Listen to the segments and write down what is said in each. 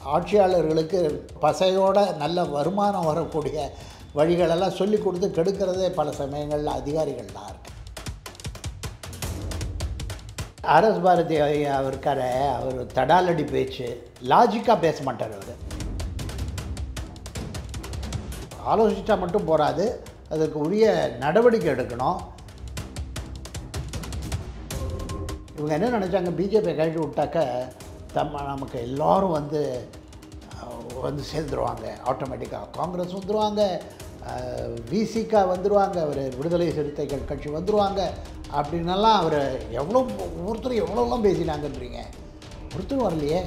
ஆட்சியாளர்களுக்கு பசையோட நல்ல வருமானம் வரக்கூடிய வழிகளெல்லாம் சொல்லி கொடுத்து கெடுக்கிறதே பல சமயங்களில் அதிகாரிகள் தான் இருக்கு ஆர்எஸ் பாரதி ஐயா இருக்கார அவர் தடாலடி பேச்சு லாஜிக்காக பேச மாட்டார் அவர் ஆலோசித்தா மட்டும் போகாது அதுக்கு உரிய நடவடிக்கை எடுக்கணும் இவங்க என்ன நினச்சாங்க பிஜேபி கழட்டி விட்டாக்க தம்ம நமக்கு எல்லாரும் வந்து அஹ், வந்து சேர்ந்துருவாங்க ஆட்டோமேட்டிக்காக காங்கிரஸ் வந்துடுவாங்க விசிகா வந்துடுவாங்க அவர் விடுதலை சிறுத்தைகள் கட்சி வந்துடுவாங்க அப்படின்னெல்லாம் அவர் எவ்வளோ ஒருத்தர் எவ்வளோலாம் பேசினாங்கன்றீங்க ஒருத்தரும் வரலையே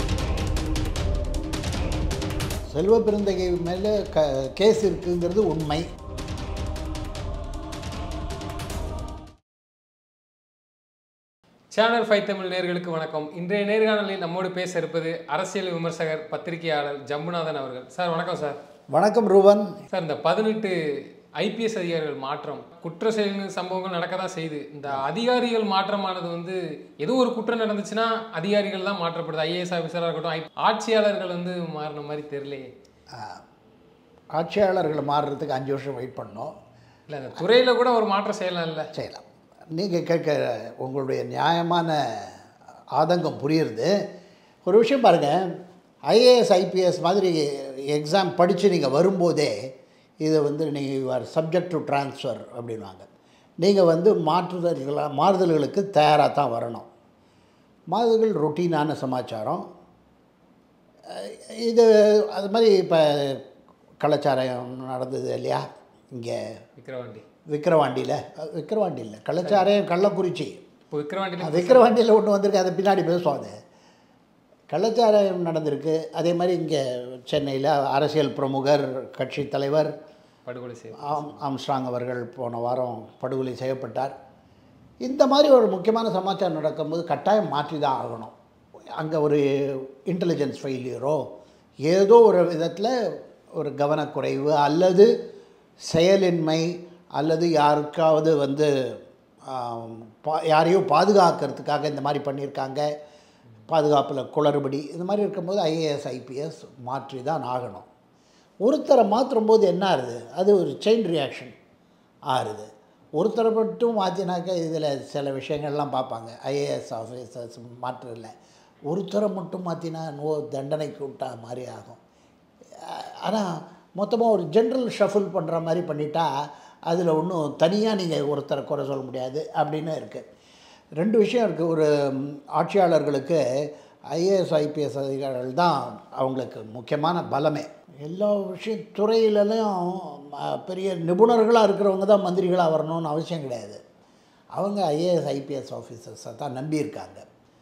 செல்வ பெருந்தகை மேலே க கேஸ் இருக்குங்கிறது உண்மை சேனல் ஃபைவ் தமிழ் நேர்களுக்கு வணக்கம் இன்றைய நேர்காணலில் நம்மோடு பேச இருப்பது அரசியல் விமர்சகர் பத்திரிகையாளர் ஜம்புநாதன் அவர்கள் சார் வணக்கம் சார் வணக்கம் ரூபன் சார் இந்த பதினெட்டு ஐபிஎஸ் அதிகாரிகள் மாற்றம் குற்ற செயல் சம்பவங்கள் நடக்க தான் செய்யுது இந்த அதிகாரிகள் மாற்றமானது வந்து ஏதோ ஒரு குற்றம் நடந்துச்சுன்னா அதிகாரிகள் தான் மாற்றப்படுது ஐஏஎஸ் ஆஃபீஸராக இருக்கட்டும் ஐ- ஆட்சியாளர்கள் வந்து மாறின மாதிரி தெரியலையே ஆட்சியாளர்கள் மாறுறதுக்கு அஞ்சு வருஷம் வெயிட் பண்ணோம் இல்லை அந்த துறையில் கூட ஒரு மாற்றம் செய்யலாம் இல்லை செய்யலாம் நீங்கள் கேட்க உங்களுடைய நியாயமான ஆதங்கம் புரியுறது ஒரு விஷயம் பாருங்கள் ஐஏஎஸ் ஐபிஎஸ் மாதிரி எக்ஸாம் படித்து நீங்கள் வரும்போதே இதை வந்து நீங்கள் யூஆர் சப்ஜெக்ட் டு ட்ரான்ஸ்ஃபர் அப்படின்வாங்க நீங்கள் வந்து மாற்றுதல்களா மாறுதல்களுக்கு தயாராக தான் வரணும் மாறுதல்கள் ரொட்டீனான சமாச்சாரம் அஹ் இது அது மாதிரி இப்போ கலாச்சாரம் நடந்தது இல்லையா இங்கே விக்கிரவாண்டி விக்கிரவாண்டியில் விக்கிரவாண்டி இல்லை கள்ளச்சாரையும் கள்ளக்குறிச்சி இப்போ விக்கிரவாண்டியில் விக்கிரவாண்டியில் ஒன்று வந்திருக்கு அதை பின்னாடி பேசுவோம் அது கள்ளச்சாராயம் நடந்திருக்கு அதே மாதிரி இங்கே சென்னையில் அரசியல் பிரமுகர் கட்சி தலைவர் படுகொலை செய்ய ஆம் ஆம்ஸ்ட்ராங் அவர்கள் போன வாரம் படுகொலை செய்யப்பட்டார் இந்த மாதிரி ஒரு முக்கியமான சமாச்சாரம் நடக்கும்போது கட்டாயம் மாற்றி தான் ஆகணும் அங்கே ஒரு இன்டெலிஜென்ஸ் ஃபெயிலியரோ ஏதோ ஒரு விதத்தில் ஒரு கவனக்குறைவு அல்லது செயலின்மை அல்லது யாருக்காவது வந்து ஆம், பா யாரையோ பாதுகாக்கிறதுக்காக இந்த மாதிரி பண்ணியிருக்காங்க பாதுகாப்பில் குளறுபடி இது மாதிரி இருக்கும்போது ஐஏஎஸ் ஐபிஎஸ் மாற்றி தான் ஆகணும் ஒருத்தரை மாற்றும் போது என்ன ஆகுது அது ஒரு செயின் ரியாக்ஷன் ஆறுது ஒருத்தரை மட்டும் மாற்றினாக்க இதில் சில விஷயங்கள்லாம் பார்ப்பாங்க ஐஏஎஸ் ஆஃபீஸர்ஸ் மாற்றல ஒருத்தரை மட்டும் மாற்றினா நோ தண்டனைக்கு விட்டா மாதிரி ஆகும் ஆனால் மொத்தமாக ஒரு ஜென்ரல் ஷஃபில் பண்ணுற மாதிரி பண்ணிட்டா அதில் ஒன்றும் தனியாக நீங்கள் ஒருத்தரை குறை சொல்ல முடியாது அப்படின்னு இருக்குது ரெண்டு விஷயம் இருக்குது ஒரு ம், ஆட்சியாளர்களுக்கு ஐஏஎஸ் ஐபிஎஸ் அதிகாரிகள் தான் அவங்களுக்கு முக்கியமான பலமே எல்லா விஷயம் துறையிலும் அ, பெரிய நிபுணர்களாக இருக்கிறவங்க தான் மந்திரிகளாக வரணும்னு அவசியம் கிடையாது அவங்க ஐஏஎஸ் ஐபிஎஸ் ஆஃபீஸர்ஸை தான் நம்பியிருக்காங்க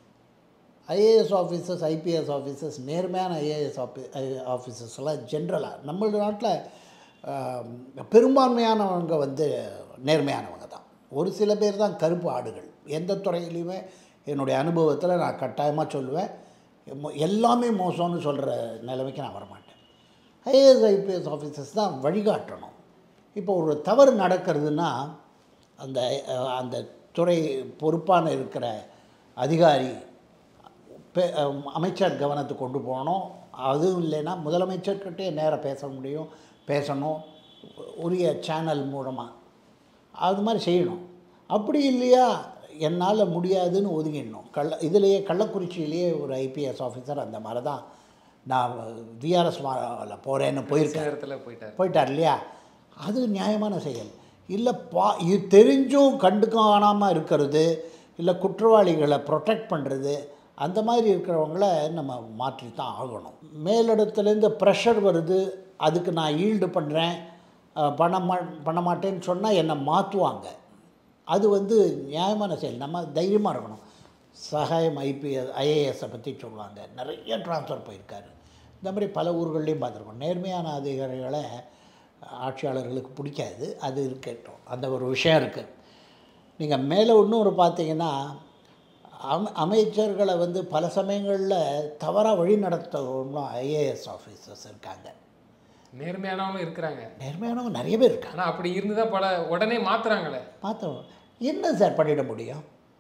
ஐஏஎஸ் ஆஃபீஸர்ஸ் ஐபிஎஸ் ஆஃபீஸர்ஸ் நேர்மையான ஐஏஎஸ் ஆஃபீ ஆஃபீஸர்ஸ் எல்லாம் ஜென்ரலாக நம்ம நாட்டில் பெரும்பான்மையானவங்க வந்து நேர்மையானவங்க தான் ஒரு சில பேர் தான் கருப்பு ஆடுகள் எந்த துறையிலையுமே என்னுடைய அனுபவத்தில் நான் கட்டாயமாக சொல்லுவேன் மொ- எல்லாமே மோசம்னு சொல்கிற நிலைமைக்கு நான் வரமாட்டேன் ஐஏஎஸ் ஐபிஎஸ் ஆஃபீஸர்ஸ் தான் வழிகாட்டணும் இப்போ ஒரு தவறு நடக்கிறதுனா அந்த அஹ், அந்த துறை பொறுப்பான இருக்கிற அதிகாரி பெ- அஹ், அமைச்சர் கவனத்துக்கு கொண்டு போகணும் அதுவும் இல்லைன்னா முதலமைச்சர்கிட்டே நேராக பேச முடியும் பேசணும் உரிய சேனல் மூலமாக அது மாதிரி செய்யணும் அப்படி இல்லையா என்னால் முடியாதுன்னு ஒதுங்கிடணும் கள்ள இதுலேயே கள்ளக்குறிச்சியிலேயே ஒரு ஐபிஎஸ் ஆஃபீஸர் அந்த மாதிரி தான் நான் விஆர்எஸ் மாவில் போகிறேன்னு போயிருக்கேன் நேரத்தில் போயிட்டார் போயிட்டார் இல்லையா அது நியாயமான செயல் இல்லை பா இது தெரிஞ்சும் கண்டு காணாமல் இருக்கிறது இல்லை குற்றவாளிகளை ப்ரொடெக்ட் பண்ணுறது அந்த மாதிரி இருக்கிறவங்கள நம்ம மாற்றி தான் ஆகணும் மேலிடத்துலேருந்து ப்ரெஷர் வருது அதுக்கு நான் ஈல்டு பண்ணுறேன் அஹ், பண்ண மா பண்ண மாட்டேன்னு சொன்னால் என்னை மாற்றுவாங்க அது வந்து நியாயமான செயல் நம்ம தைரியமாக இருக்கணும் சகாயம் ஐபிஎஸ் ஐஏஎஸை பற்றி சொல்லுவாங்க நிறைய ட்ரான்ஸ்ஃபர் போயிருக்காரு இந்த மாதிரி பல ஊர்கள்லையும் பார்த்துருக்கோம் நேர்மையான அதிகாரிகளை ஆட்சியாளர்களுக்கு பிடிக்காது அது இருக்கட்டும் அந்த ஒரு விஷயம் இருக்குது நீங்கள் மேலே இன்னொரு பார்த்தீங்கன்னா அம அமைச்சர்களை வந்து பல சமயங்களில் தவறாக வழி நடத்துகிறவங்களும் ஐஏஎஸ் ஆஃபீஸர்ஸ் இருக்காங்க நேர்மையானவங்களும் இருக்கிறாங்க நேர்மையானவங்க நிறைய பேர் இருக்காங்க ஆனால் அப்படி இருந்து தான் பல உடனே மாத்துறாங்களே பார்த்தோம் என்ன சார் பண்ணிட முடியும்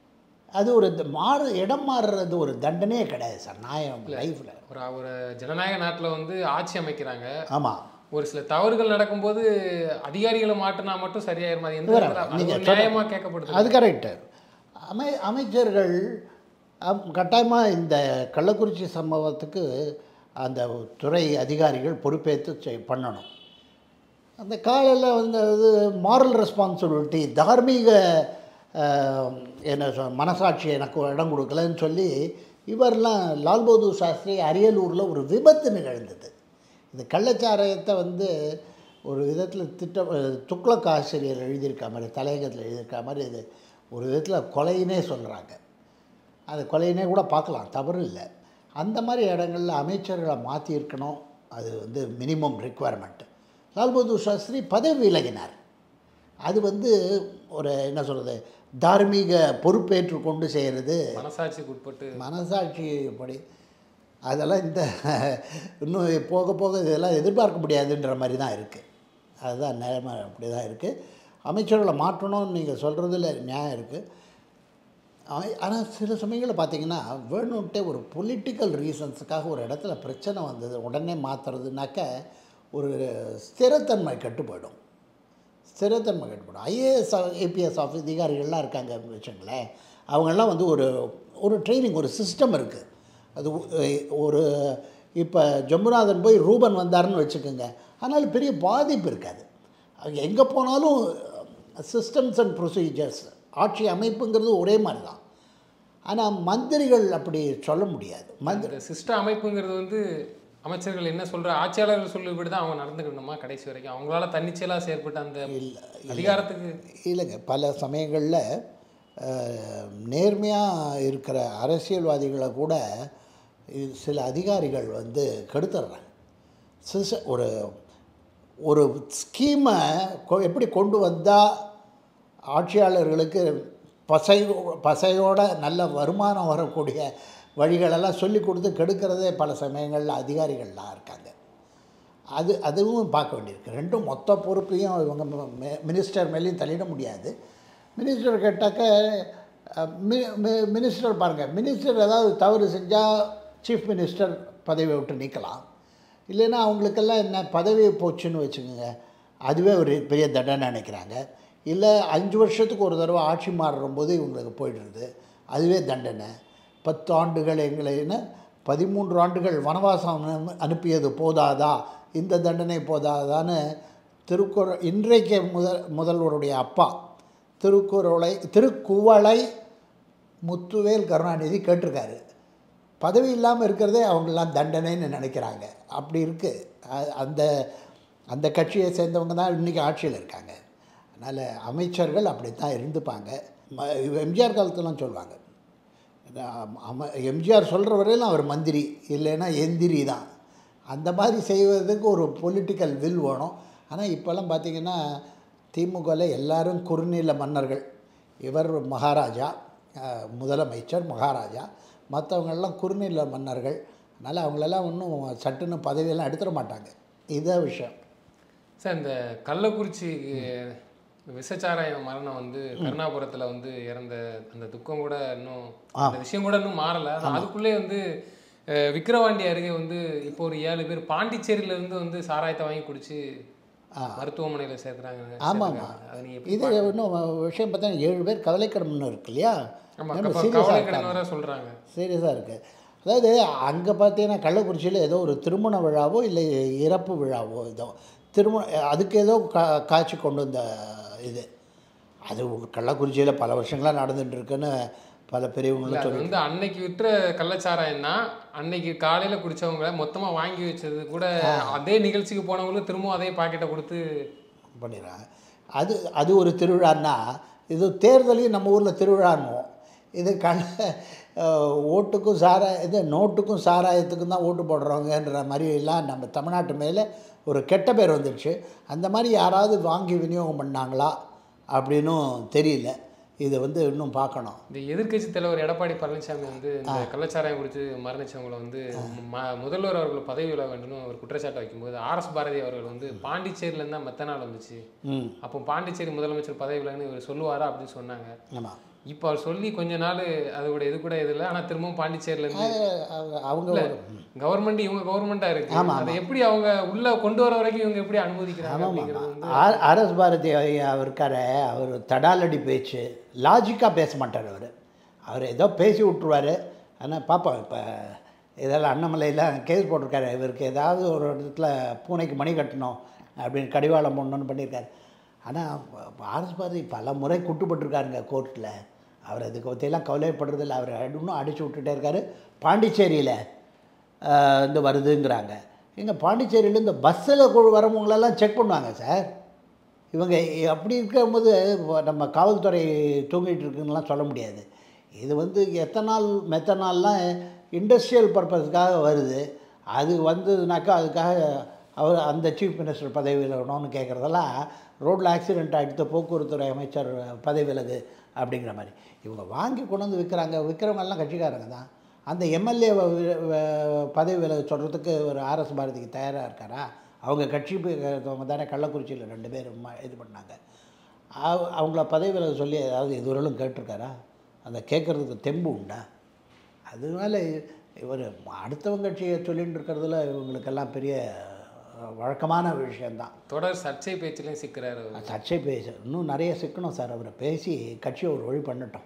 அது ஒரு த- மாறு இடம் மாறுறது ஒரு தண்டனையே கிடையாது சார் நியாயம் லைஃப்பில் ஒரு ஒரு ஜனநாயக நாட்டில் வந்து ஆட்சி அமைக்கிறாங்க ஆமாம் ஒரு சில தவறுகள் நடக்கும்போது அதிகாரிகளை மாட்டினா மட்டும் சரியாயிருமா அது எந்த வேற, இடத்துல- அது நீங்க ஒரு நியாயமா கேட்கப்படுது அது கரெக்டு அமை அமைச்சர்கள் கட்டாயமாக இந்த கள்ளக்குறிச்சி சம்பவத்துக்கு அந்த துறை அதிகாரிகள் பொறுப்பேற்று செய் பண்ணணும் அந்த காலையில் வந்து அது மாரல் ரெஸ்பான்சிபிலிட்டி தார்மீக அஹ், என்ன சொல் மனசாட்சி எனக்கு இடம் கொடுக்கலன்னு சொல்லி இவரெல்லாம் லால் பகதூர் சாஸ்திரி அரியலூரில் ஒரு விபத்து நிகழ்ந்தது இந்த கள்ளச்சாராயத்தை வந்து ஒரு விதத்தில் திட்ட துக்ளக் ஆசிரியர் எழுதியிருக்க மாதிரி தலையங்கத்தில் எழுதியிருக்க மாதிரி இது ஒரு விதத்தில் கொலையினே சொல்கிறாங்க அது கொலையினே கூட பார்க்கலாம் தவறு இல்லை அந்த மாதிரி இடங்களில் அமைச்சர்களை மாற்றியிருக்கணும் அது வந்து மினிமம் ரெக்குவயர்மெண்ட் லால் பகதூர் சாஸ்திரி பதவி விலகினார் அது வந்து ஒரு என்ன சொல்கிறது தார்மீக பொறுப்பேற்று கொண்டு செய்கிறது மனசாட்சிக்கு உட்பட்டு மனசாட்சி படி அதெல்லாம் இந்த இன்னும் போக போக இதெல்லாம் எதிர்பார்க்க முடியாதுன்ற மாதிரி தான் இருக்குது அதுதான் நிலைமை அப்படி தான் இருக்குது அமைச்சர்களை மாற்றணும்னு நீங்கள் சொல்கிறதுல நியாயம் இருக்குது ஆனால் சில சமயங்களில் பார்த்தீங்கன்னா வேணும்ட்டே ஒரு பொலிட்டிக்கல் ரீசன்ஸுக்காக ஒரு இடத்துல பிரச்சனை வந்தது உடனே மாற்றுறதுனாக்க ஒரு ஸ்திரத்தன்மை கெட்டு போயிடும் ஸ்திரத்தன்மை கட்டுப்படும் ஐஏஎஸ் ஏபிஎஸ் ஆஃபீஸ் அதிகாரிகள்லாம் இருக்காங்க வச்சுங்களேன் அவங்கெல்லாம் வந்து ஒரு ஒரு ட்ரைனிங் ஒரு சிஸ்டம் இருக்குது அது ஒ- ஒரு இப்போ ஜம்புநாதன் போய் ரூபன் வந்தாருன்னு வச்சுக்கோங்க அதனால் பெரிய பாதிப்பு இருக்காது அங்கே எங்கே போனாலும் சிஸ்டம்ஸ் அண்ட் ப்ரொசீஜர்ஸ் ஆட்சி அமைப்புங்கிறது ஒரே மாதிரி தான் ஆனால் மந்திரிகள் அப்படி சொல்ல முடியாது மந்திரி இந்த சிஸ்ட அமைப்புங்கிறது வந்து அமைச்சர்கள் என்ன சொல்ற ஆட்சியாளர்கள் சொல்லுபடி தான் அவங்க நடந்துக்கணுமா கடைசி வரைக்கும் அவங்களால தன்னிச்சையெல்லாம் செயற்பட்ட அந்த இல்லை அதிகாரத்துக்கு இல்லைங்க பல சமயங்களில் நேர்மையாக இருக்கிற அரசியல்வாதிகளை கூட இ- சில அதிகாரிகள் வந்து கெடுத்துடுறாங்க சிச ஒரு ஒரு ஸ்கீமை கொ- எப்படி கொண்டு வந்தால் ஆட்சியாளர்களுக்கு பசை பசையோட நல்ல வருமானம் வரக்கூடிய வழிகளெல்லாம் சொல்லி கொடுத்து கெடுக்கிறதே பல சமயங்களில் அதிகாரிகள்லாம் இருக்காங்க அது அதுவும் பார்க்க வேண்டியிருக்கு ரெண்டும் மொத்த பொறுப்பையும் இவங்க ம- மி- மினிஸ்டர் மேலேயும் தலையிட முடியாது மினிஸ்டர் கேட்டாக்க அஹ், மி- மி- மினிஸ்டர் பாருங்கள் மினிஸ்டர் ஏதாவது தவறு செஞ்சால் சீஃப் மினிஸ்டர் பதவியை விட்டு நீக்கலாம் இல்லைன்னா அவங்களுக்கெல்லாம் என்ன பதவி போச்சுன்னு வச்சுக்கோங்க அதுவே ஒரு பெரிய தண்டனை நினைக்கிறாங்க இல்லை அஞ்சு வருஷத்துக்கு ஒரு தடவை ஆட்சி மாறும்போது இவங்களுக்கு போயிடுறது அதுவே தண்டனை பத்து ஆண்டுகள் எங்களைன்னு பதிமூன்று ஆண்டுகள் வனவாசம் அனு- அனுப்பியது போதாதா இந்த தண்டனை போதாதான்னு திருக்குறள் இன்றைக்கு முதல் முதல்வருடைய அப்பா திருக்குறளை திருக்குவளை முத்துவேல் கருணாநிதி கேட்டிருக்காரு பதவி இல்லாமல் இருக்கிறதே அவங்கெல்லாம் தண்டனைன்னு நினைக்கிறாங்க அப்படி இருக்குது அந்த அந்த கட்சியை சேர்ந்தவங்க தான் இன்றைக்கி ஆட்சியில் இருக்காங்க அதனால் அமைச்சர்கள் அப்படி தான் இருந்துப்பாங்க ம- எம்ஜிஆர் காலத்துலாம் சொல்லுவாங்க அம- அம எம்ஜிஆர் சொல்கிற வரையிலும் அவர் மந்திரி இல்லைன்னா எந்திரி தான் அந்த மாதிரி செய்வதற்கு ஒரு பொலிட்டிக்கல் வில் வேணும் ஆனால் இப்போல்லாம் பார்த்தீங்கன்னா திமுகவில் எல்லாரும் குறுநில மன்னர்கள் இவர் மகாராஜா அஹ், முதலமைச்சர் மகாராஜா மற்றவங்கெல்லாம் குறுநில மன்னர்கள் அதனால் அவங்களெல்லாம் ஒன்றும் சட்டுன்னு பதவியெல்லாம் எடுத்துட மாட்டாங்க இதுதான் விஷயம் சார் இந்த கள்ளக்குறிச்சி விஷச்சாராய மரணம் வந்து கருணாபுரத்துல வந்து இறந்த அந்த துக்கம் கூட இன்னும் அந்த விஷயம் கூட இன்னும் மாறல ஆனா அதுக்குள்ளே வந்து அஹ், விக்கிரவாண்டி அருகே வந்து இப்போ ஒரு ஏழு பேர் பாண்டிச்சேரியில இருந்து வந்து சாராயத்தை வாங்கி குடிச்சு மருத்துவமனையில சேர்க்குறாங்க ஆமாம்மா. அதை நீங்க எப்படி இது இன்னும் விஷயம் பார்த்தா ஏழு பேர் கவலைக்கிடம்னு இருக்கு இல்லையா ஆமா ரொம்ப கப்ப- serious ஆ கவலை இருக்காங்க. கிடந்தவரா சொல்றாங்க சீரியஸாக இருக்குது அதாவது அங்கே பார்த்தீங்கன்னா கள்ளக்குறிச்சியில் ஏதோ ஒரு திருமண விழாவோ இல்லை இறப்பு விழாவோ ஏதோ திருமண அதுக்கு ஏதோ கா காட்சி கொண்டு வந்த இது அது கள்ளக்குறிச்சியில் பல வருஷங்களாக நடந்துட்டு இருக்குன்னு பல இல்ல, பெரியவங்களும் அது சொல்லி வந்து அன்னைக்கு விற்ற கள்ளச்சாராயம் தான் அன்னைக்கு காலையில குடிச்சவங்க மொத்தமா வாங்கி வச்சது கூட அதே நிகழ்ச்சிக்கு போனவங்களும் திரும்பவும் அதே பாக்கெட்டை கொடுத்து பண்ணிடுறாங்க அது அது ஒரு திருவிழான்னா இது தேர்தலையும் நம்ம ஊரில் திருவிழான்னுவோம் இது கள்ள அஹ், ஓட்டுக்கும் சாரா இது நோட்டுக்கும் சாராயத்துக்கும் தான் ஓட்டு போடுறவங்கன்ற மாதிரி எல்லாம் நம்ம தமிழ்நாட்டு மேலே ஒரு கெட்ட பேர் வந்துடுச்சு அந்த மாதிரி யாராவது வாங்கி விநியோகம் பண்ணாங்களா அப்படின்னும் தெரியல இதை வந்து இன்னும் பார்க்கணும் இந்த எதிர்க்கட்சி தலைவர் எடப்பாடி பழனிசாமி வந்து இந்த கள்ளச்சாராயம் குடிச்சு மரணிச்சவங்களை வந்து ம- முதல்வர் அவர்கள் பதவி விழ வேண்டும்னு ஒரு குற்றச்சாட்டு வைக்கும்போது ஆர்எஸ் பாரதி அவர்கள் வந்து பாண்டிச்சேரியில இருந்தா மெத்தனால் வந்துச்சு ம் அப்போ பாண்டிச்சேரி முதலமைச்சர் பதவி விலகுன்னு இவர் சொல்லுவாரா அப்படின்னு சொன்னாங்க ஆமாம் இப்போ அவர் சொல்லி கொஞ்ச நாள் அதோட இது கூட இது இல்லை ஆனால் திரும்பவும் பாண்டிச்சேரியில இருந்து அவங்க- அவங்க ஒரு கவர்மெண்ட் இவங்க கவர்மெண்ட்டாக இருக்கு ஆமா, அதை எப்படி அவங்க உள்ள கொண்டு வர வரைக்கும் இவங்க எப்படி அனுமதிக்கிறாங்க அப்படிங்கிறது வந்து ஆர் ஆர்எஸ் பாரதி ஐயா இருக்கார அவர் தடாலடி பேச்சு லாஜிக்காக பேச மாட்டார் அவர் அவர் ஏதோ பேசி விட்ருவார் ஆனால் பார்ப்போம் இப்போ இதெல்லாம் அண்ணாமலையில் கேஸ் போட்டிருக்காரு இவருக்கு ஏதாவது ஒரு இடத்துல பூனைக்கு மணி கட்டணும் அப்படின்னு கடிவாளம் போடணும்னு பண்ணியிருக்காரு ஆனால் ஆர்எஸ் பாரதி பல முறை குட்டுப்பட்டிருக்காருங்க கோர்ட்டில் அவர் அதுக்கு பற்றியெல்லாம் கவலைப்படுறதில்ல அவர் இன்னும் அடிச்சு விட்டுட்டே இருக்காரு பாண்டிச்சேரியில் ஆஹ், இந்த வருதுங்கிறாங்க இங்கே பாண்டிச்சேரியில் இந்த பஸ்ஸில் வரவங்களெல்லாம் செக் பண்ணுவாங்க சார் இவங்க அப்படி இருக்கும்போது நம்ம காவல்துறை தூங்கிட்டு இருக்குன்னுலாம் சொல்ல முடியாது இது வந்து எத்தனால் மெத்தனால்லாம் இண்டஸ்ட்ரியல் பர்பஸ்க்காக வருது அது வந்ததுனாக்கா அதுக்காக அவர் அந்த சீஃப் மினிஸ்டர் பதவி விலகணும்னு கேட்குறதெல்லாம் ரோட்டில் ஆக்சிடென்ட் ஆகிடுத்த போக்குவரத்துறை அமைச்சர் பதவி விலகு அப்படிங்கிற மாதிரி இவங்க வாங்கி கொண்டு வந்து விற்கிறாங்க விற்கிறவங்கெல்லாம் கட்சிக்காரங்க தான் அந்த எம்எல்ஏ பதவி விலக சொல்கிறதுக்கு ஒரு ஆர்எஸ் பாரதிக்கு தயாராக இருக்காரா அவங்க கட்சி அவங்க தானே கள்ளக்குறிச்சியில் ரெண்டு பேர் ம- இது பண்ணாங்க அவ- அவங்கள பதவி விலக சொல்லி ஏதாவது இதுவரையிலும் கேட்டிருக்காரா அந்த கேட்குறதுக்கு தெம்பு உண்டா அதனால இவர் அடுத்தவங்க கட்சியை சொல்லிட்டு இருக்கிறதுல இவங்களுக்கெல்லாம் பெரிய அஹ், வழக்கமான விஷயந்தான் தொடர் சர்ச்சை பேச்சிலையும் சிக்கிறாரு அவரு. சர்ச்சை பேச இன்னும் நிறைய சிக்கணும் சார் அவரை பேசி கட்சியை ஒரு வழி பண்ணட்டும்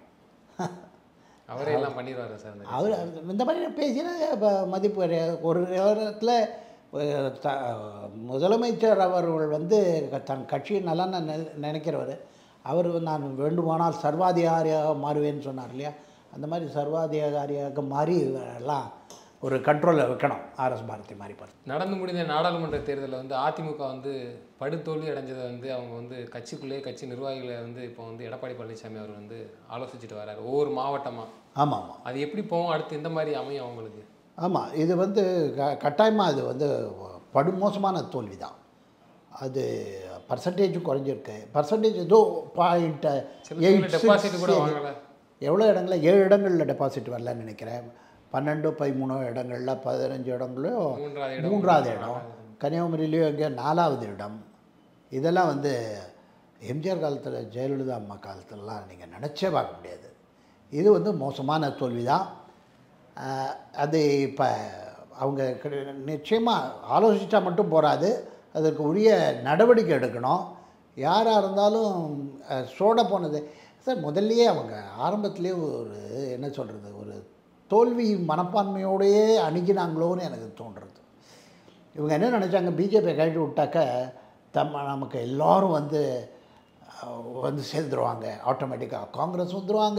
அவரே எல்லாம் பண்ணிடுவாரு சார் அந்த அவர் இந்த மாதிரி பேசினா இப்போ மதிப்பு கிடையாது. ஒரு நேரத்தில் அஹ், த- முதலமைச்சர் அவர்கள் வந்து தன் கட்சியை நல்லா நினைக்கிறவர் அவர் நான் வேண்டுமானால் சர்வாதிகாரியாக மாறுவேன்னு சொன்னார் இல்லையா அந்த மாதிரி சர்வாதிகாரியாக மாறி எல்லாம் ஒரு கண்ட்ரோலில் வைக்கணும் ஆர்எஸ் பாரதி மாதிரி பார்த்து நடந்து முடிந்த நாடாளுமன்ற தேர்தலில் வந்து அதிமுக வந்து படுதோல்வி அடைஞ்சதை வந்து அவங்க வந்து கட்சிக்குள்ளேயே கட்சி நிர்வாகிகளை வந்து இப்போ வந்து எடப்பாடி பழனிசாமி அவர் வந்து ஆலோசிச்சுட்டு வராரு ஒவ்வொரு மாவட்டமாக ஆமாம் ஆமாம் அது எப்படி போகும் அடுத்து எந்த மாதிரி அமையும் அவங்களுக்கு ஆமாம் இது வந்து க கட்டாயமாக அது வந்து படுமோசமான தோல்வி தான் அது பர்சன்டேஜும் குறைஞ்சிருக்கு பர்சன்டேஜ் ஏதோ பாயிண்ட் சில டெபாசிட் கூட வாங்கல எவ்வளோ இடங்கள்ல ஏழு இடங்களில் டெபாசிட் வரலன்னு நினைக்கிறேன் பன்னெண்டு பதிமூணு இடங்களில் பதினஞ்சு இடங்களையும் மூன்றாவது இடம் மூன்றாவது இடம் கன்னியாகுமரியிலையும் இங்கே நாலாவது இடம் இதெல்லாம் வந்து எம்ஜிஆர் காலத்தில் ஜெயலலிதா அம்மா காலத்துலலாம் நீங்கள் நினச்சே பார்க்க முடியாது இது வந்து மோசமான தோல்வி தான் ஆஹ் அது இப்போ அவங்க நிச்சயமாக ஆலோசித்தா மட்டும் போகாது அதற்கு உரிய நடவடிக்கை எடுக்கணும் யாராக இருந்தாலும் அஹ், சோட போனது சார் முதல்லயே அவங்க ஆரம்பத்திலே ஒரு என்ன சொல்கிறது ஒரு தோல்வி மனப்பான்மையோடையே அணுகினாங்களோன்னு எனக்கு தோன்றுறது இவங்க என்ன நினச்சாங்க பிஜேபியை கழட்டி விட்டாக்க தம் நமக்கு எல்லாரும் வந்து அஹ், வந்து சேர்ந்துருவாங்க ஆட்டோமேட்டிக்காக காங்கிரஸ் வந்துருவாங்க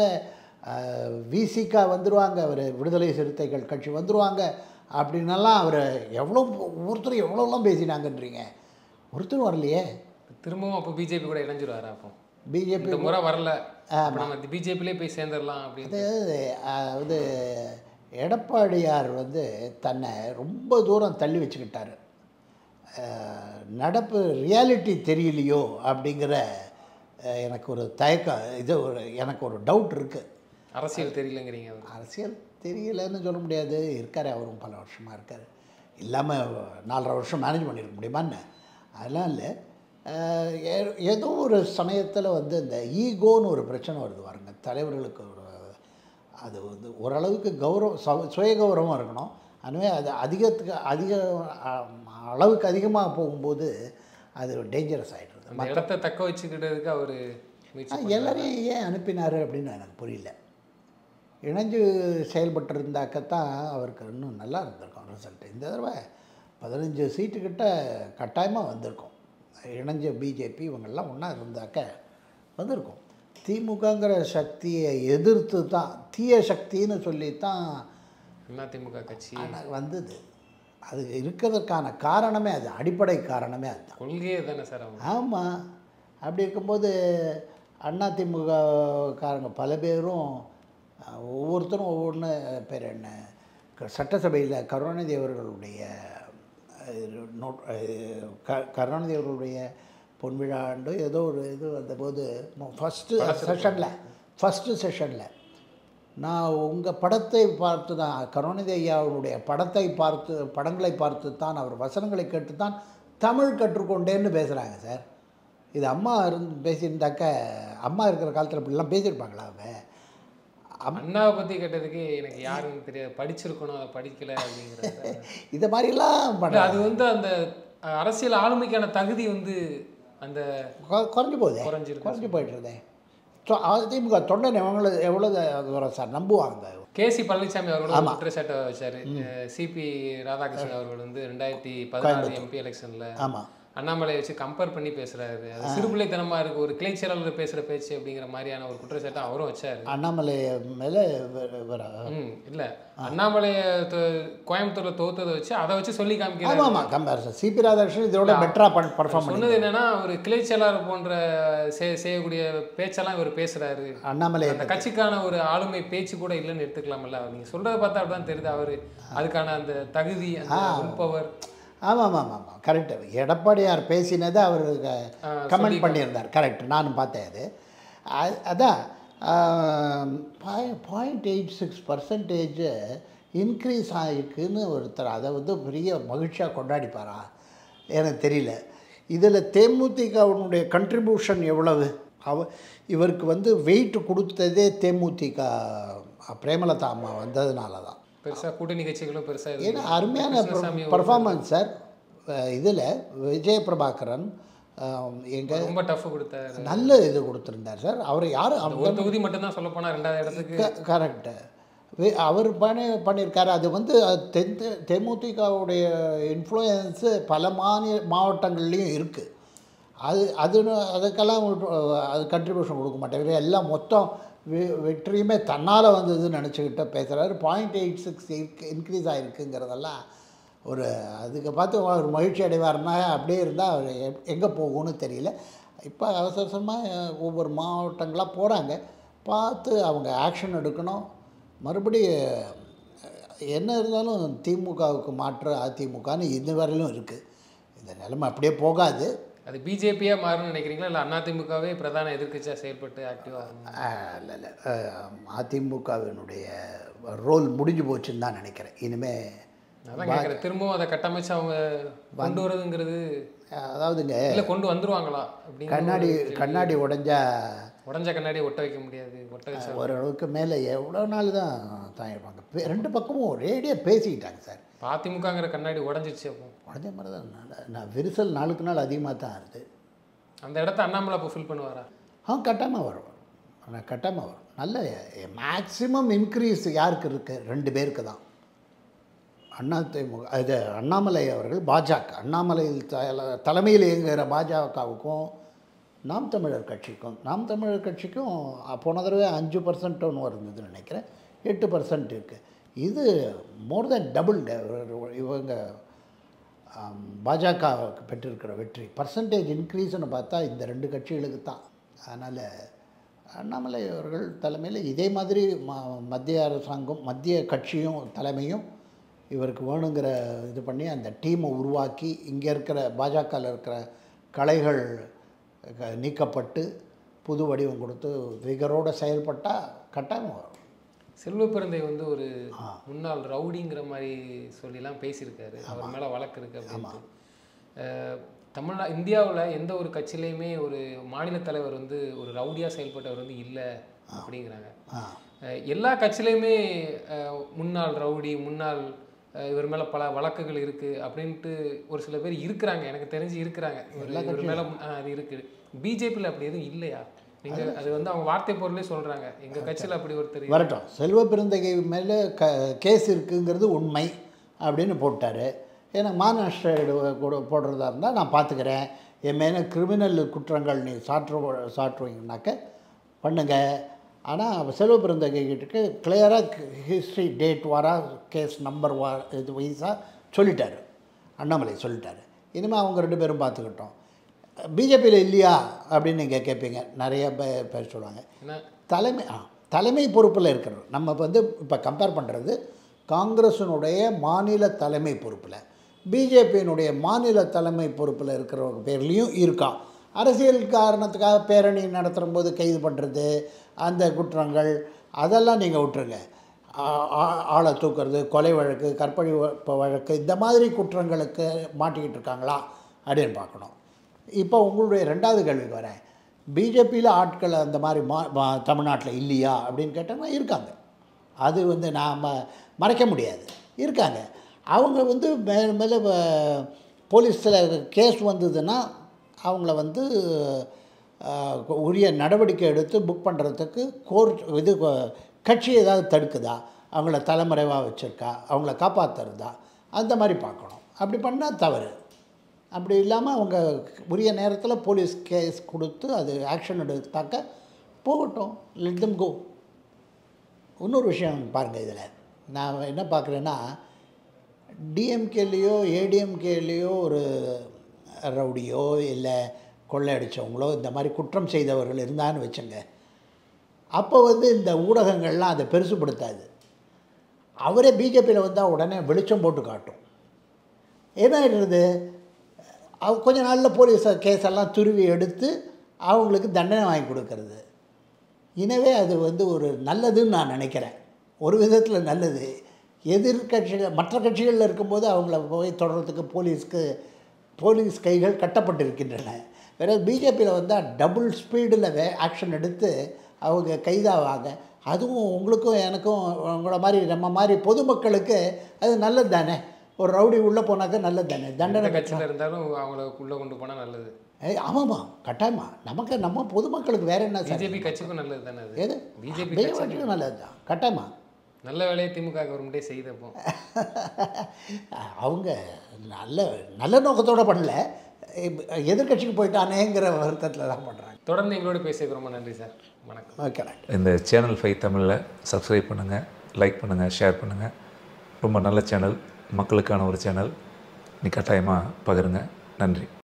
விசிகா வந்துருவாங்க அவர் விடுதலை சிறுத்தைகள் கட்சி வந்துருவாங்க அப்படின்னெல்லாம் அவர் எவ்வளோ ஒருத்தர் எவ்வளோலாம் பேசினாங்கன்றீங்க ஒருத்தரும் வரலையே திரும்பவும் அப்போ பிஜேபி கூட இணைஞ்சிருவாரு அப்போ பிஜேபி இந்த முறை வரல அப்ப நம்ம பிஜேபிலே போய் சேர்ந்துடலாம் அப்படின்னு அதாவது அதாவது எடப்பாடியார் வந்து தன்னை ரொம்ப தூரம் தள்ளி வச்சுக்கிட்டாரு அஹ், நடப்பு ரியாலிட்டி தெரியலையோ அப்படிங்கிற அஹ், எனக்கு ஒரு தயக்கம் இது ஒரு எனக்கு ஒரு டவுட் இருக்குது அரசியல் தெரியலங்கிறீங்க அவரு. அரசியல் தெரியலன்னு சொல்ல முடியாது இருக்காரு அவரும் பல வருஷமாக இருக்கார் இல்லாமல் நாலரை வருஷம் மேனேஜ் பண்ணியிருக்க முடியுமான்னு அதெல்லாம் இல்லை அஹ் ஏ- ஏதோ ஒரு சமயத்தில் வந்து இந்த ஈகோன்னு ஒரு பிரச்சனை வருது பாருங்க தலைவர்களுக்கு ஒரு அது வந்து ஓரளவுக்கு கௌரவம் ச- சுய கௌரவம் இருக்கணும் அதுவே அது அதிகத்துக்கு அதிக அ- அளவுக்கு அதிகமாக போகும்போது அது டேஞ்சரஸ் ஆகிடுது அந்த இடத்த தக்க வச்சுக்கிட்டதுக்கு அவர் முயற்சி ஆ, எல்லாரையும் ஏன் அனுப்பினார் அப்படின்னு எனக்கு புரியல இணைஞ்சு செயல்பட்டு இருந்தாக்கத்தான் அவருக்கு இன்னும் நல்லா இருந்திருக்கும் ரிசல்ட் இந்த தடவை பதினஞ்சு சீட்டுக்கிட்ட கட்டாயமாக வந்திருக்கும் இணைஞ்ச பிஜேபி இவங்கெல்லாம் ஒன்றா இருந்தாக்க வந்திருக்கும் திமுகங்கிற சக்தியை எதிர்த்து தான் தீய சக்தின்னு சொல்லி தான் அதிமுக கட்சி ஆனால் வந்தது அது இருக்கிறதுக்கான காரணமே அது அடிப்படை காரணமே அதுதான் கொள்கையே தானே சார் அவங்க ஆமாம் அப்படி இருக்கும்போது அதிமுக காரங்க பல பேரும் அஹ், ஒவ்வொருத்தரும் ஒவ்வொன்று பேர் என்ன க- சட்டசபையில் கருணாநிதி அவர்களுடைய அஹ், நோ- அஹ், க கருணாநிதி அவர்களுடைய பொன்விழா ஆண்டு ஏதோ ஒரு இது வந்தபோது ஃபஸ்ட்டு செஷனில் ஃபஸ்ட்டு செஷனில் நான் உங்கள் படத்தை பார்த்து தான் கருணாநிதி ஐயாவுடைய படத்தை பார்த்து படங்களை பார்த்து தான் அவர் வசனங்களை கேட்டு தான் தமிழ் கற்றுக்கொண்டேன்னு பேசுகிறாங்க சார் இது அம்மா இருந்து பேசியிருந்தாக்க அம்மா இருக்கிற காலத்தில் இப்படிலாம் பேசியிருப்பாங்களா அவங்க அண்ணாவை பத்தி கேட்டதுக்கு எனக்கு யாருன்னு தெரியாது படிச்சிருக்கணும் அதை படிக்கல அப்படிங்கிறது இதை மாதிரிலாம் இல்ல, பண்ண அது வந்து அந்த அஹ், அரசியல் ஆளுமைக்கான தகுதி வந்து அந்த கொ- குறைஞ்சு போகுதே குறைஞ்சிருக்கு குறைஞ்சு போயிட்டு இருந்தே ஸோ அதிமுக தொண்டன் எவ்வளோ எவ்வளோ தூரம் சார் நம்புவாங்க கேசி பழனிசாமி அவர்களோட ஒரு குற்றச்சாட்டை வச்சாரு சிபி ராதாகிருஷ்ணன் அவர்கள் வந்து ரெண்டாயிரத்தி பதினாறு எம்பி எலெக்ஷன்ல ஆமாம் அண்ணாமலையை வச்சு கம்பேர் பண்ணி பேசுறாரு அது சிறுபிள்ளைத்தனமா இருக்கு ஒரு கிளை செயலாளர் பேசுற பேச்சு அப்படிங்கிற மாதிரியான ஒரு குற்றச்சாட்டை அவரும் வச்சாரு அண்ணாமலை மேலே ம் இல்ல அண்ணாமலையை தொ- கோயம்புத்தூர்ல தோத்ததை வச்சு அதை வச்சு சொல்லி காமிக்கிறாரு ஆமாம் ஆமாம் கம்பேரிசன் சிபி ராதாகிருஷ்ணன் இதோட பெட்டராக பர்ஃபார்ம் பண்ணி சொன்னது என்னன்னா ஒரு கிளை செயலாளர் போன்ற செய்- செய்யக்கூடிய பேச்செல்லாம் இவர் பேசுறாரு அண்ணாமலை அந்த கட்சிக்கான ஒரு ஆளுமை பேச்சு கூட இல்லைன்னு எடுத்துக்கலாம்ல நீங்க சொல்றதை பார்த்தா அப்படிதான் தெரியுது அவரு அதுக்கான அந்த தகுதி அந்த பவர் ஆமாம் ஆமாம் ஆமாம் கரெக்டு எடப்பாடியார் பேசினதை அவர் கமெண்ட் பண்ணியிருந்தார் கரெக்ட் நானும் பார்த்தேன் அது அ- அதான் point eight six percentage increase ஆகிருக்குன்னு ஒருத்தர் அதை வந்து பெரிய மகிழ்ச்சியாக கொண்டாடிப்பாரா எனக்கு தெரியல இதில் தேமுதிகவுடைய கண்ட்ரிபியூஷன் எவ்வளவு அவ இவருக்கு வந்து வெயிட் கொடுத்ததே தேமுதிக பிரேமலதா அம்மா வந்ததுனால தான் பெருசா கூட்டணி கட்சிகளும் பெருசா ஏன்னா இருக்கு அருமையான கிருஷ்ணசாமி பர்ஃபார்மன்ஸ் சார் இதில் விஜய பிரபாகரன் எங்க ரொம்ப டஃப் கொடுத்தாரு நல்ல இது கொடுத்துருந்தார் சார் அவர் யாரும் அந்த ஒரு தொகுதி மட்டும்தான் சொல்ல போனா ரெண்டாவது இடத்துக்கு கரெக்டு அவர் பண்ணி பண்ணியிருக்காரு அது வந்து அது தென் தேமுதிகவுடைய இன்ஃப்ளூயன்ஸு பல மாநில மாவட்டங்கள்லேயும் இருக்குது அது அது அதுக்கெல்லாம் ஒரு, அது கண்ட்ரிபியூஷன் கொடுக்க மாட்டேங்குது எல்லாம் மொத்தம் வெ- வெற்றியுமே தன்னால் வந்ததுன்னு நினச்சிக்கிட்ட பேசுகிறாரு பாயிண்ட் எயிட் சிக்ஸ் இன்க்ரீஸ் ஆகிருக்குங்கிறதெல்லாம் ஒரு அதுக்கு பார்த்து அவர் மகிழ்ச்சி அடைவார்னா அப்படியே இருந்தால் அவர் எங்கே போகும்னு தெரியல இப்போ அவசர அவசரமாக ஒவ்வொரு மாவட்டங்களாக போகிறாங்க பார்த்து அவங்க ஆக்ஷன் எடுக்கணும் மறுபடியும் என்ன இருந்தாலும் திமுகவுக்கு மாற்று அதிமுகன்னு இது வரையிலும் இருக்குது இந்த நிலைமை அப்படியே போகாது அது பிஜேபியா மாறும்னு நினைக்கிறீங்களா இல்ல அதிமுகவே பிரதான எதிர்க்கட்சியா செயல்பட்டு ஆக்டிவா இல்லை இல்லை அதிமுகவினுடைய ரோல் முடிஞ்சு போச்சுன்னு தான் நினைக்கிறேன் இனிமேல் அதான் கேட்குறேன் திரும்பவும் அதை கட்டமைச்சு அவங்க கொண்டு வரதுங்கிறது அதாவதுங்க இல்ல கொண்டு வந்துருவாங்களா அப்படின்னு கண்ணாடி கண்ணாடி உடைஞ்சா உடஞ்ச கண்ணாடியை ஒட்ட வைக்க முடியாது ஒட்ட வச்சா ஓரளவுக்கு மேலே எவ்வளோ நாள் தான் தாங்கிருப்பாங்க பே- ரெண்டு பக்கமும் ஒரேடியாக பேசிக்கிட்டாங்க சார் அதிமுகங்கிற கண்ணாடி உடஞ்சிச்சு அப்போ உடஞ்ச மாதிரி தான் நான் நான் விரிசல் நாளுக்கு நாள் அதிகமாக தான் ஆகுது அந்த இடத்த அண்ணாமலை அப்போ ஃபில் பண்ணுவாரா ஆ கட்டாமல் வரும் ஆனால் கட்டாமல் வரும் நல்ல மேக்ஸிமம் இன்க்ரீஸ் யாருக்கு இருக்குது ரெண்டு பேருக்கு தான் அண்ணா திமுக இது அண்ணாமலை அவர்கள் பாஜக அண்ணாமலை தல- தலைமையில் இயங்குகிற பாஜகவுக்கும் நாம் தமிழர் கட்சிக்கும் நாம் தமிழர் கட்சிக்கும் அ, போன தடவை அஞ்சு பர்சன்ட் ஒன்று இருந்ததுன்னு நினைக்கிறேன் எட்டு பர்சன்ட் இருக்குது இது மோர் தென் டபுள் இவங்க ஆம், பாஜக பெற்றிருக்கிற வெற்றி பர்சன்டேஜ் இன்க்ரீஸ்னு பார்த்தா இந்த ரெண்டு கட்சிகளுக்கு தான் அதனால் அண்ணாமலை அவர்கள் தலைமையில் இதே மாதிரி ம மத்திய அரசாங்கம் மத்திய கட்சியும் தலைமையும் இவருக்கு வேணுங்கிற இது பண்ணி அந்த டீமை உருவாக்கி இங்கே இருக்கிற பாஜகவில் இருக்கிற கலைகள் க- நீக்கப்பட்டு புது வடிவம் கொடுத்து விகரோடு செயல்பட்டால் கட்டாயம் வரும் செல்வ பிறந்தை வந்து ஒரு முன்னாள் ரவுடிங்கிற மாதிரி சொல்லிலாம் பேசியிருக்காரு அவர் மேல வழக்கு இருக்கு அப்படின்ட்டு அஹ், தமிழ்நா இந்தியாவுல எந்த ஒரு கட்சியிலையுமே ஒரு மாநில தலைவர் வந்து ஒரு ரவுடியா செயல்பட்டவர் வந்து இல்லை அப்படிங்கிறாங்க ஆ அஹ், எல்லா கட்சியிலையுமே அஹ், முன்னாள் ரவுடி முன்னாள் அஹ், இவர் மேல பல வழக்குகள் இருக்கு அப்படின்ட்டு ஒரு சில பேர் இருக்கிறாங்க எனக்கு தெரிஞ்சு இருக்கிறாங்க இவர் இவர் மேல முன்- அஹ், அது இருக்கு பிஜேபியில் அப்படி எதுவும் இல்லையா நீங்க அது வந்து அவங்க வார்த்தை பொருளே சொல்றாங்க எங்க கட்சியில அப்படி ஒருத்தர் வரட்டும் செல்வ பெருந்தகை மேலே க கேஸ் இருக்குங்கிறது உண்மை அப்படின்னு போட்டார் ஏன்னா மாநஷ்ட ஈடு கூட போடுறதா இருந்தால் நான் பார்த்துக்கிறேன் என் மேலே கிரிமினல் குற்றங்கள் நீ சாற்று சாற்றுவீங்கனாக்க பண்ணுங்க ஆனால் செல்வ பெருந்தகை கிட்டக்கு கிளியராக ஹிஸ்ட்ரி டேட் வாரா கேஸ் நம்பர் வா இது வைஸாக சொல்லிட்டாரு அண்ணாமலை சொல்லிட்டாரு இனிமேல் அவங்க ரெண்டு பேரும் பார்த்துக்கிட்டோம் பிஜேபியில் இல்லையா அப்படின்னு நீங்கள் கேட்பீங்க நிறைய பே- பேர் சொல்லுவாங்க ஏன்னா தலைமை ஆ தலைமை பொறுப்பில் இருக்கிறோம் நம்ம வந்து இப்போ கம்பேர் பண்ணுறது காங்கிரஸினுடைய மாநில தலைமை பொறுப்பில் பிஜேபியினுடைய மாநில தலைமை பொறுப்பில் இருக்கிறவங்க பேர்லேயும் இருக்கான் அரசியல் காரணத்துக்காக பேரணி நடத்துகிற போது கைது பண்ணுறது அந்த குற்றங்கள் அதெல்லாம் நீங்கள் விட்டுருங்க ஆ- ஆ- ஆளை தூக்குறது கொலை வழக்கு கற்பழி வ- வழக்கு இந்த மாதிரி குற்றங்களுக்கு மாட்டிக்கிட்டு இருக்காங்களா அப்படின்னு பார்க்கணும் இப்போ உங்களுடைய ரெண்டாவது கேள்விக்கு வரேன் பிஜேபியில் ஆட்கள் அந்த மாதிரி மா மா- தமிழ்நாட்டில் இல்லையா அப்படின்னு கேட்டாங்கன்னா இருக்காங்க அது வந்து நாம் மறைக்க முடியாது இருக்காங்க அவங்க வந்து மேல மேலே போலீஸில் கேஸ் வந்ததுன்னா அவங்கள வந்து அஹ், உரிய நடவடிக்கை எடுத்து புக் பண்ணுறதுக்கு கோர்ட் இது கொ- கட்சி ஏதாவது தடுக்குதா அவங்கள தலைமறைவாக வச்சுருக்கா அவங்கள காப்பாற்றுறதா அந்த மாதிரி பார்க்கணும் அப்படி பண்ணால் தவறு அப்படி இல்லாமல் அவங்க உரிய நேரத்தில் போலீஸ் கேஸ் கொடுத்து அது ஆக்ஷன் எடுத்தாக்க போகட்டும் லெட் them கோ இன்னொரு விஷயம் பாருங்கள் இதில் நான் என்ன பார்க்குறேன்னா டிஎம்கேலேயோ ஏடிஎம்கேலேயோ ஒரு ரவுடியோ இல்லை கொள்ளையடிச்சவங்களோ இந்த மாதிரி குற்றம் செய்தவர்கள் இருந்தான்னு வச்சுங்க அப்போ வந்து இந்த ஊடகங்கள்லாம் அதை பெருசுப்படுத்தாது அவரே பிஜேபியில் வந்தால் உடனே வெளிச்சம் போட்டு காட்டும் என்ன ஆகிடுறது அவ கொஞ்ச நாளில் போலீஸ் கேஸ் எல்லாம் துருவி எடுத்து அவங்களுக்கு தண்டனை வாங்கி கொடுக்கறது எனவே அது வந்து ஒரு நல்லதுன்னு நான் நினைக்கிறேன் ஒரு விதத்தில் நல்லது எதிர்கட்சிகள் மற்ற கட்சிகளில் இருக்கும்போது அவங்கள போய் தொடர்றதுக்கு போலீஸ்க்கு போலீஸ் கைகள் கட்டப்பட்டிருக்கின்றன வேற பிஜேபியில் வந்தால் டபுள் ஸ்பீடில் வே ஆக்ஷன் எடுத்து அவங்க கைதாவாங்க அதுவும் உங்களுக்கும் எனக்கும் உங்கள மாதிரி நம்ம மாதிரி பொதுமக்களுக்கு அது நல்லது தானே ஒரு ரவுடி உள்ளே போனாக்க நல்லது தானே எந்த தண்டனை கட்சியில் இருந்தாலும் அவங்கள உள்ளே கொண்டு போனால் நல்லது ஏய் ஆமாம்மா கட்டாயமா நமக்கு நம்ம பொதுமக்களுக்கு வேற என்ன சார் பிஜேபி கட்சிக்கும் நல்லது தானே அது எது பிஜேபி பிஜேபிக்கு நல்லது தான் கட்டாயமா நல்ல வேலையை திமுக கவர்மெண்ட்டே செய்தப்போ அவங்க நல்ல நல்ல நோக்கத்தோட பண்ணல எதிர்கட்சிக்கு போயிட்டானேங்கிற வருத்தத்தில் தான் பண்ணுறாங்க தொடர்ந்து எங்களோட பேசியதுக்கு ரொம்ப நன்றி சார் வணக்கம் ஓகே இந்த சேனல் ஃபைவ் தமிழில் சப்ஸ்கிரைப் பண்ணுங்கள் லைக் பண்ணுங்கள் ஷேர் பண்ணுங்கள் ரொம்ப நல்ல சேனல் மக்களுக்கான ஒரு சேனல் நீ கட்டாயமாக பகிருங்க நன்றி